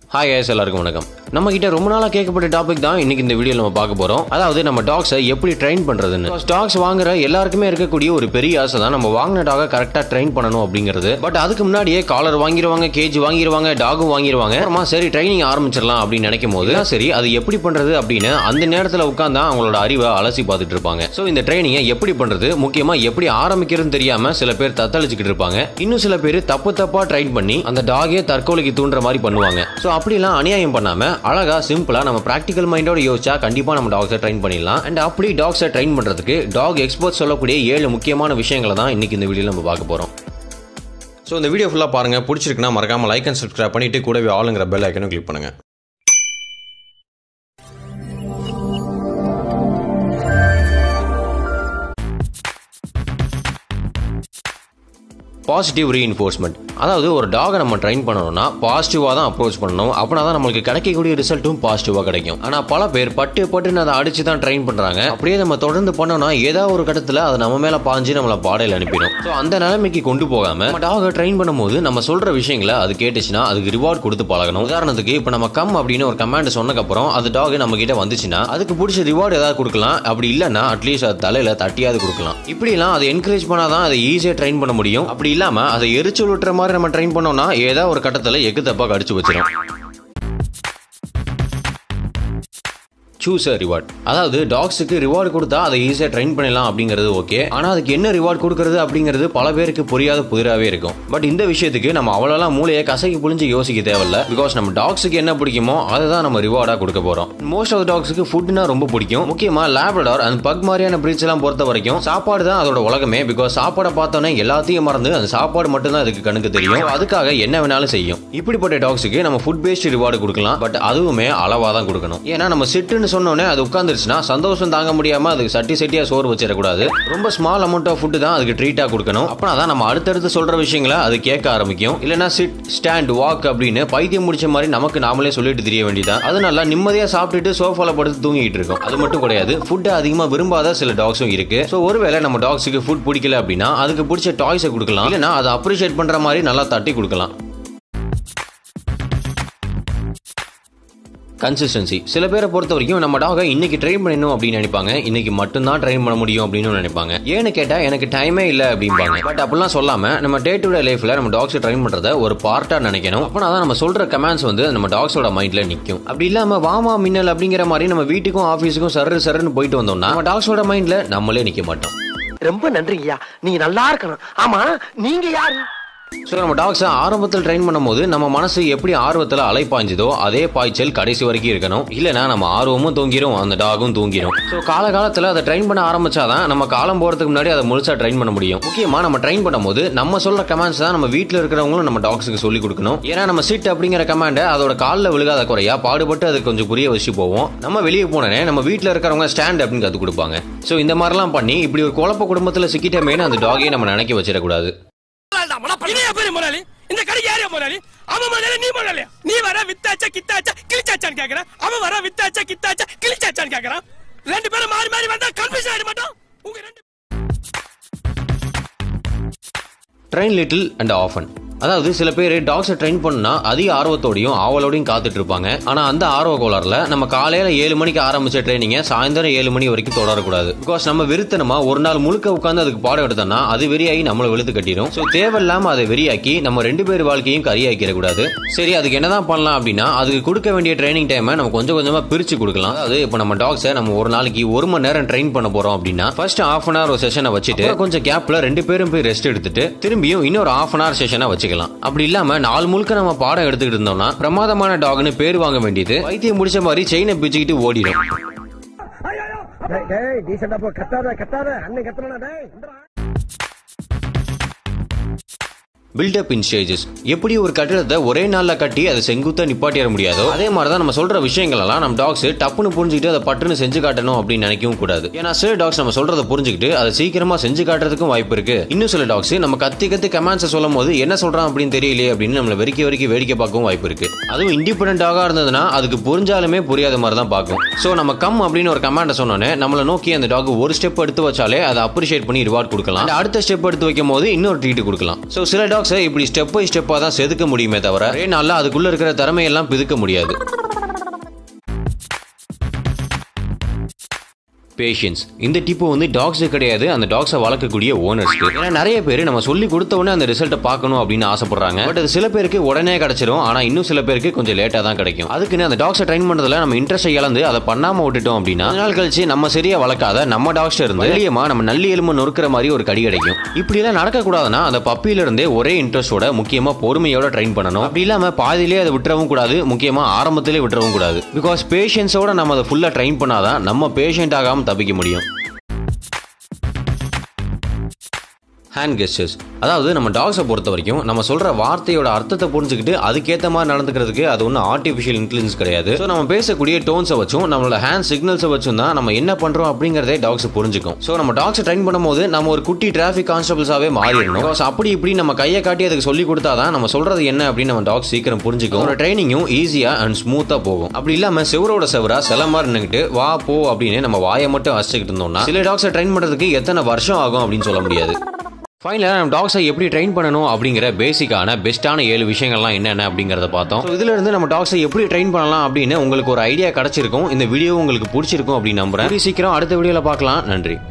hi guys எல்லாருக்கும் வணக்கம் நம்ம கிட்ட ரொம்ப நாளா கேட்கப்பட்ட டாபிக் தான் இன்னைக்கு இந்த வீடியோ நம்ம பார்க்க போறோம் அதாவது நம்ம டாக்ஸை எப்படி ட்ரெயின் பண்றதுன்னு டாக்ஸ் வாங்குற எல்லாருக்குமே இருக்கக்கூடிய ஒரு பெரிய ஆசை தான் நம்ம வாங்கின டாகை கரெக்டா ட்ரெயின் பண்ணணும் அப்படிங்கிறது பட் அதுக்கு முன்னாடியே காலர் வாங்கிடுவாங்க கேஜ் வாங்கிடுவாங்க டாகும் வாங்கிடுவாங்க அப்புறமா சரி ட்ரைனிங் ஆரம்பிச்சிடலாம் அப்படின்னு நினைக்கும் போது "ஆ, சரி அது எப்படி பண்றது அப்படின்னு அந்த நேரத்துல உட்காந்தா அவங்களோட அறிவை அலசி பார்த்துட்டு இருப்பாங்க ஸோ இந்த ட்ரைனிங்கை எப்படி பண்றது முக்கியமா எப்படி ஆரம்பிக்கிறதுன்னு தெரியாம சில பேர் தத்தளிச்சுக்கிட்டு இருப்பாங்க இன்னும் சில பேர் தப்பு தப்பா ட்ரைன் பண்ணி அந்த டாகே தற்கொலைக்கு தூண்டுற மாதிரி பண்ணுவாங்க ஸோ அப்படிலாம் அநியாயம் பண்ணாம அழகா சிம்பிளா நம்ம ப்ராக்டிக்கல் மைண்டோட யோசிச்சா கண்டிப்பா நம்ம டாக்ஸை ட்ரைன் பண்ணிடலாம் அண்ட் அப்படி டாக்ஸை ட்ரைன் பண்றதுக்கு டாக் எக்ஸ்பர்ட் சொல்லக்கூடிய ஏழு முக்கியமான விஷயங்களை தான் இன்னைக்கு இந்த வீடியோல நம்ம பார்க்க போறோம் ஸோ இந்த வீடியோ ஃபுல்லாக பாருங்க பிடிச்சிருக்குன்னா மறக்காம லைக் அண்ட் சப்ஸ்கிரைப் பண்ணிட்டு கூடவே ஆளுங்கிற பெல் ஐக்கனும் கிளிக் பண்ணுங்க பாசிட்டிவ் ரீஇன்ஃபோர்ஸ்மெண்ட் அதாவது ஒரு டாகை நம்ம ட்ரெயின் பண்ணணும்னா பாசிட்டிவாக தான் அப்ரோச் பண்ணணும் அப்படின்னா தான் நம்மளுக்கு கிடைக்கக்கூடிய ரிசல்ட்டும் பாசிட்டிவாக கிடைக்கும் ஆனால் பல பேர் பட்டு பட்டுன்னு அதை அடிச்சு தான் ட்ரெயின் பண்ணுறாங்க அப்படியே நம்ம தொடர்ந்து பண்ணோம்னா ஏதாவது ஒரு கட்டத்தில் அது நம்ம மேலே பாஞ்சு நம்மளை பாடையில் அனுப்பிடும் ஸோ அந்த நிலைமைக்கு கொண்டு போகாம நம்ம டாகை ட்ரெயின் பண்ணும்போது நம்ம சொல்கிற விஷயங்களை அது கேட்டுச்சுன்னா அதுக்கு ரிவார்ட் கொடுத்து பழகணும் உதாரணத்துக்கு இப்போ நம்ம கம் அப்படின்னு ஒரு கமாண்ட் சொன்னக்கப்புறம் அது டாக் நம்ம கிட்ட வந்துச்சுன்னா அதுக்கு பிடிச்ச ரிவார்டு ஏதாவது கொடுக்கலாம் அப்படி இல்லைன்னா அட்லீஸ்ட் அது தலையில தட்டியாவது கொடுக்கலாம் இப்படிலாம் அதை என்கரேஜ் பண்ணாதான் அதை ஈஸியாக ட்ரெயின் பண்ண முடியும் அப்படி இல்லாம அதை எரிச்சல் விட்டுற மாதிரி நம்ம ட்ரெயின் பண்ணோம்னா ஏதாவது ஒரு கட்டத்தில் எக்கு தப்பா கடிச்சு வச்சிடும் சூஸ் அ ரிவார்ட் அதாவது டாக்ஸுக்கு ரிவார்டு கொடுத்தா அதை ஈஸியாக ட்ரெயின் பண்ணலாம் அப்படிங்கிறது ஓகே ஆனால் அதுக்கு என்ன ரிவார்ட் கொடுக்கறது அப்படிங்கிறது பல பேருக்கு புரியாத புதிராகவே இருக்கும் பட் இந்த விஷயத்துக்கு நம்ம அவ்வளோலாம் மூளையை கசக்கி புழிஞ்சு யோசிக்க தேவையில்ல பிகாஸ் நம்ம டாக்ஸுக்கு என்ன பிடிக்குமோ அதை தான் நம்ம ரிவார்டாக கொடுக்க போகிறோம் மோஸ்ட் ஆஃப் டாக்ஸுக்கு ஃபுட்னா ரொம்ப பிடிக்கும் முக்கியமாக லேப்ரடார் அந்த பக் மாதிரியான breeds எல்லாம் பொறுத்த வரைக்கும் சாப்பாடு தான் அதோட உலகமே பிகாஸ் சாப்பாடை பார்த்தோன்னே எல்லாத்தையும் மறந்து அந்த சாப்பாடு மட்டும் தான் அதுக்கு கண்ணுக்கு தெரியும் So அதுக்காக என்ன வேணாலும் செய்யும் இப்படிப்பட்ட டாக்ஸுக்கு நம்ம ஃபுட் பேஸ்ட் ரிவார்டு கொடுக்கலாம் பட் அதுவுமே அளவாக தான் கொடுக்கணும் ஏன்னா நம்ம சிட்டுன்னு சொன்னோன்னே அது உட்காந்துருச்சுன்னா சந்தோஷம் தாங்க முடியாம அதுக்கு சட்டி சட்டியா சோறு வச்சிடக்கூடாது ரொம்ப ஸ்மால் அமௌண்ட் ஆஃப் ஃபுட்டு தான் அதுக்கு ட்ரீட்டா கொடுக்கணும் அப்புறம் தான் நம்ம அடுத்தடுத்து சொல்ற விஷயங்களை அது கேட்க ஆரம்பிக்கும் இல்லைன்னா சிட் ஸ்டாண்ட் வாக் அப்படின்னு பைத்தியம் முடிச்ச மாதிரி நமக்கு நாமளே சொல்லிட்டு தெரிய வேண்டியதான் அதனால நிம்மதியா சாப்பிட்டுட்டு சோஃபால படுத்து தூங்கிட்டு இருக்கோம் அது மட்டும் கிடையாது ஃபுட்டை அதிகமா விரும்பாத சில டாக்ஸும் இருக்கு ஸோ ஒருவேளை நம்ம டாக்ஸுக்கு ஃபுட் பிடிக்கல அப்படின்னா அதுக்கு பிடிச்ச டாய்ஸை கொடுக்கலாம் இல்லைன்னா அதை அப்ரிஷியேட் பண்ற மாதிரி நல்லா தட்டி கொடுக்கலாம் கன்சிஸ்டன்சி சில பேரை பொறுத்த வரைக்கும் நம்ம டாகை இன்னைக்கு ட்ரெயின் பண்ணணும் அப்படின்னு நினைப்பாங்க இன்னைக்கு மட்டும்தான் ட்ரெயின் பண்ண முடியும் அப்படின்னு நினைப்பாங்க ஏன்னு கேட்டா எனக்கு டைமே இல்லை அப்படிம்பாங்க பட் அப்படிலாம் சொல்லாம நம்ம டே டு டே லைஃப்ல நம்ம டாக்ஸ் ட்ரெயின் பண்றத ஒரு பார்ட்டா நினைக்கணும் அப்பனா தான் நம்ம சொல்ற கமெண்ட்ஸ் வந்து நம்ம டாக்ஸோட மைண்ட்ல நிற்கும் அப்படி இல்லாம வாமா மின்னல் அப்படிங்கிற மாதிரி நம்ம வீட்டுக்கும் ஆஃபீஸுக்கும் சர்ரு சர்ருன்னு போயிட்டு வந்தோம்னா நம்ம டாக்ஸோட மைண்ட்ல நம்மளே நிக்க மாட்டோம் ரொம்ப நன்றிங்கய்யா நீங்க நல்லா இருக்கணும் ஆமா நீங்க யாரு ஸோ நம்ம டாக்ஸை ஆரம்பத்தில் ட்ரெயின் பண்ணும்போது நம்ம மனசு எப்படி ஆர்வத்தில் அலைப்பாய்ஞ்சதோ அதே பாய்ச்சல் கடைசி வரைக்கும் இருக்கணும் இல்லைனா நம்ம ஆர்வமும் தூங்கிரும் அந்த டாகும் தூங்கிரும் ஸோ காலகாலத்தில் அதை ட்ரெயின் பண்ண ஆரம்பிச்சாதான் நம்ம காலம் போகிறதுக்கு முன்னாடி அதை முழுசா ட்ரெயின் பண்ண முடியும் முக்கியமாக நம்ம ட்ரெயின் பண்ணும்போது நம்ம சொல்ற கமாண்ட்ஸ் தான் நம்ம வீட்டில் இருக்கிறவங்களும் நம்ம டாக்ஸுக்கு சொல்லி கொடுக்கணும் ஏன்னா நம்ம சிட் அப்படிங்கிற கமாண்டை அதோட காலில் விழுகாத குறையா பாடுபட்டு அது கொஞ்சம் புரிய வச்சு போவோம் நம்ம வெளியே போனோன்னே நம்ம வீட்டில் இருக்கிறவங்க ஸ்டாண்ட் அப்படின்னு கற்றுக் கொடுப்பாங்க ஸோ இந்த மாதிரிலாம் பண்ணி இப்படி ஒரு குழப்ப குடும்பத்தில் சிக்கிட்டமேனு அந்த டாகையை நம்ம நினைக்க வச்சிடக்கூடாது இனிய பேரு முதலாளி இந்த கடைக்கு யாரையா முதலாளி அவன் முதலாளி நீ முதலாளி நீ வர வித்தாச்சா கித்தாச்சா கிழிச்சாச்சான்னு கேக்குறான் அவன் வர வித்தாச்சா கித்தாச்சா கிழிச்சாச்சான்னு கேக்குறான் ரெண்டு பேரும் மாறி மாறி வந்தா கன்ஃபியூஷன் ஆயிட மாட்டோம் உங்க ரெண்டு ட்ரெயின் லிட்டில் அண்ட் ஆஃபன் அதாவது சில பேர் டாக்ஸை ட்ரெயின் பண்ணா அதிக ஆர்வத்தோடையும் ஆவலோடையும் காத்துட்டு இருப்பாங்க ஆனா அந்த ஆர்வ கோளாறுல நம்ம காலையில ஏழு மணிக்கு ஆரம்பிச்ச ட்ரைனிங்கை சாயந்தரம் ஏழு மணி வரைக்கும் தொடரக்கூடாது பிகாஸ் நம்ம விருத்தனமா ஒரு நாள் முழுக்க உட்காந்து அதுக்கு பாடம் எடுத்தோம்னா அது வெறியாகி நம்மளை வெளுத்து கட்டிடும் ஸோ தேவையில்லாம அதை வெறியாக்கி நம்ம ரெண்டு பேர் வாழ்க்கையும் கரியாக்கிற கூடாது சரி அதுக்கு என்னதான் பண்ணலாம் அப்படின்னா அதுக்கு கொடுக்க வேண்டிய ட்ரைனிங் டைமை நம்ம கொஞ்சம் கொஞ்சமா பிரிச்சு கொடுக்கலாம் அதாவது இப்போ நம்ம டாக்ஸை நம்ம ஒரு நாளைக்கு ஒரு மணி நேரம் ட்ரெயின் பண்ண போறோம் அப்படின்னா ஃபர்ஸ்ட் ஹாஃப் அன் ஹவர் ஒரு செஷனை வச்சுட்டு அப்புறம் கொஞ்சம் கேப்ல ரெண்டு பேரும் போய் ரெஸ்ட் எடுத்துட்டு திரும்பியும் இன்னொரு ஹாஃப் அன் ஹவர் செஷனை வச்சுக்கலாம் அப்படி இல்லாம நாள் முழுக்க நம்ம பாடம் எடுத்துக்கிட்டு இருந்தோம்னா பிரமாதமான டாக்னு பேர் வாங்க வேண்டியது வைத்தியம் முடிச்ச மாதிரி செயினை பிச்சுக்கிட்டு ஓடிடும் டேய் டீசெண்டா போ கத்தாத கத்தாத அண்ணன் கத்துறா டேய் பில்டப் இன் ஸ்டேஜஸ் எப்படி ஒரு கட்டிடத்தை ஒரே நாள்ல கட்டி அதை செங்குத்தா நிப்பாட்டிட முடியாதோ அதே மாதிரி தான் நம்ம சொல்ற விஷயங்கள் எல்லாம் நம்ம டாக்ஸ் டப்புன்னு புரிஞ்சுக்கிட்டு அதை பட்டுன்னு செஞ்சு காட்டணும் அப்படின்னு நினைக்கவும் கூடாது ஏன்னா சில டாக்ஸ் நம்ம சொல்றதை புரிஞ்சுக்கிட்டு அதை சீக்கிரமா செஞ்சு காட்டுறதுக்கும் வாய்ப்பு இருக்கு இன்னும் சில டாக்ஸ் நம்ம கத்தி கத்தி கமாண்ட்ஸை சொல்லும் போது என்ன சொல்றான் அப்படின்னு தெரியலையே அப்படின்னு நம்மள வெறிக்க வெறிக்க வேடிக்கை பார்க்கவும் வாய்ப்பு இருக்கு அதுவும் இண்டிபெண்டன்ட் டாகா இருந்ததுன்னா அதுக்கு புரிஞ்சாலுமே புரியாத மாதிரி தான் பார்க்கும் ஸோ நம்ம கம் அப்படின்னு ஒரு கமாண்டை சொன்னோன்னே நம்மளை நோக்கி அந்த டாக் ஒரு ஸ்டெப் எடுத்து வச்சாலே அதை அப்ரிஷியேட் பண்ணி ரிவார்ட் கொடுக்கலாம் And அடுத்த ஸ்டெப் எடுத்து வைக்கும் போது இன்னொரு ட்ரீட் கொடுக்கலாம் ஸோ சில டாக் டாக்ஸை இப்படி ஸ்டெப் பை ஸ்டெப்பா தான் செதுக்க முடியுமே தவிர ஒரே நாள்ல அதுக்குள்ள இருக்கிற திறமையெல்லாம் பிதுக்க முடியாது பேஷன்ஸ் இந்த டிப்பு வந்து டாக்ஸு கிடையாது அந்த டாக்ஸை வளர்க்கக்கூடிய ஓனர்ஸ்க்கு ஏன்னா நிறைய பேர் நம்ம சொல்லி கொடுத்த உடனே அந்த ரிசல்ட்டை பார்க்கணும் அப்படின்னு ஆசைப்படுறாங்க பட் அது சில பேருக்கு உடனே கிடைச்சிரும் ஆனா இன்னும் சில பேருக்கு கொஞ்சம் லேட்டாக தான் கிடைக்கும் அதுக்குன்னு அந்த டாக்ஸை ட்ரைன் பண்றதுல நம்ம இன்ட்ரெஸ்ட் இழந்து அதை பண்ணாம விட்டுட்டோம் அப்படின்னா கொஞ்ச நாள் கழிச்சு நம்ம சரியா வளர்க்காத நம்ம டாக்ஸ்ல இருந்து வெளியமா நம்ம நல்லி எலும்பு நொறுக்கிற மாதிரி ஒரு கடி கிடைக்கும் இப்படி எல்லாம் நடக்கக்கூடாதுன்னா அந்த பப்பியில இருந்தே ஒரே இன்ட்ரெஸ்டோட முக்கியமா பொறுமையோட ட்ரைன் பண்ணணும் அப்படி இல்லாம பாதியிலே அதை விட்டுறவும் கூடாது முக்கியமா ஆரம்பத்திலே விட்டுறவும் கூடாது பிகாஸ் பேஷன்ஸோட நம்ம அதை ஃபுல்லா ட்ரைன் பண்ணாதான் நம்ம பேஷண்ட் ஆகாம தப்பிக்க முடியும் ஹேண்ட் கெஸ்டர்ஸ் அதாவது நம்ம டாக்ஸை பொறுத்த வரைக்கும் நம்ம சொல்ற வார்த்தையோட அர்த்தத்தை புரிஞ்சுக்கிட்டு அதுக்கேற்ற மாதிரி நடந்துக்கிறதுக்கு அது ஒன்றும் ஆர்டிஃபிஷியல் இன்டெலிஜென்ஸ் கிடையாது ஸோ நம்ம பேசக்கூடிய டோன்ஸை வச்சும் நம்மளோட ஹேண்ட் சிக்னல்ஸை வச்சும் தான் நம்ம என்ன பண்றோம் அப்படிங்கிறதே டாக்ஸ் புரிஞ்சுக்கும் ஸோ நம்ம டாக்ஸை ட்ரைன் பண்ணும்போது நம்ம ஒரு குட்டி டிராஃபிக் கான்ஸ்டபிள்ஸாவே மாறிடணும் Because அப்படி இப்படி நம்ம கையை காட்டி அதுக்கு சொல்லி கொடுத்தாதான் நம்ம சொல்றது என்ன அப்படின்னு நம்ம டாக்ஸ் சீக்கிரம் புரிஞ்சுக்கும் ஒரு ட்ரைனிங்கும் ஈஸியா அண்ட் ஸ்மூத்தா போகும் அப்படி இல்லாம செவரோட செவரா சில மாதிரி நின்னுக்கிட்டு வா போ அப்படின்னு நம்ம வாயை மட்டும் வச்சுக்கிட்டு இருந்தோம்னா சில டாக்ஸை ட்ரைன் பண்றதுக்கு எத்தனை வருஷம் ஆகும் அப்படின்னு சொல்ல முடியாது ஃபைனலாக நம்ம டாக்ஸை எப்படி ட்ரெயின் பண்ணணும் அப்படிங்கிற பேசிக்கான பெஸ்ட்டான ஏழு விஷயங்கள்லாம் என்னென்ன அப்படிங்கிறத பார்த்தோம் ஸோ இதுல இருந்து நம்ம டாக்ஸை எப்படி ட்ரெயின் பண்ணலாம் அப்படின்னு உங்களுக்கு ஒரு ஐடியா கிடைச்சிருக்கும் இந்த வீடியோ உங்களுக்கு பிடிச்சிருக்கும் அப்படின்னு நம்புறேன் கூடிய சீக்கிரம் அடுத்த வீடியோவில் பார்க்கலாம் நன்றி